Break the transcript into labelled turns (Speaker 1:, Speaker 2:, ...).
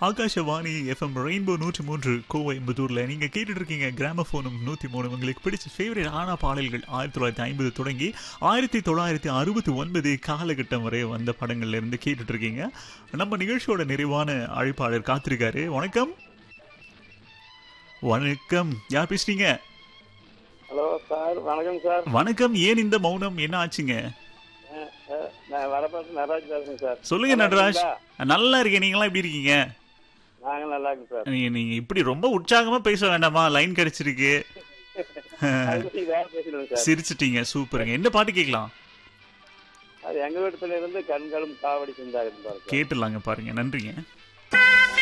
Speaker 1: Akashvani FM rainbow நூற்றி மூன்று கோவைம்புத்தூர்ல நீங்க கேட்டுட்டு இருக்கீங்க கிராமபோனும் நூத்தி மூணு உங்களுக்கு பிடிச்ச ஃபேவரட் ஆனா பாடல்கள் ஆயிரத்தி தொள்ளாயிரத்தி ஐம்பது தொடங்கி ஆயிரத்தி தொள்ளாயிரத்தி அறுபத்தி ஒன்பது காலகட்டம் வரை வந்த படங்கள்ல இருந்து கேட்டுட்டு இருக்கீங்க நம்ம நிகழ்ச்சியோட நிறைவான அழைப்பாளர் காத்திருக்காரு வணக்கம் வணக்கம் யார் பேசுறீங்க
Speaker 2: ஹலோ சார் வணக்கம் சார்
Speaker 1: வணக்கம் ஏன் இந்த மௌனம் என்ன ஆச்சுங்க
Speaker 2: அஹ், அஹ், நான் வரப்பாத்து நடராஜ் பேசுறேன் சார்
Speaker 1: சொல்லுங்க
Speaker 2: நல்லா
Speaker 1: நடராஜ்
Speaker 2: இருக்கீங்களா?
Speaker 1: நல்லா இருக்கேன் நீங்களாம் எப்படி இருக்கீங்க
Speaker 2: நாங்க நல்லா இருக்கோம் சார்
Speaker 1: நீங்க நீங்க இப்படி ரொம்ப உற்சாகமா பேச வேண்டாமா லைன் கிடைச்சிருக்கு
Speaker 2: அது பத்தி வேற பேசணும் சார்
Speaker 1: சிரிச்சிட்டீங்க சூப்பருங்க என்ன பாட்டு கேட்கலாம்
Speaker 2: அது எங்க வீட்டுல இருந்து கண்களும் காவடி செஞ்சாங்க
Speaker 1: கேட்டுலாங்க பாருங்க நன்றிங்க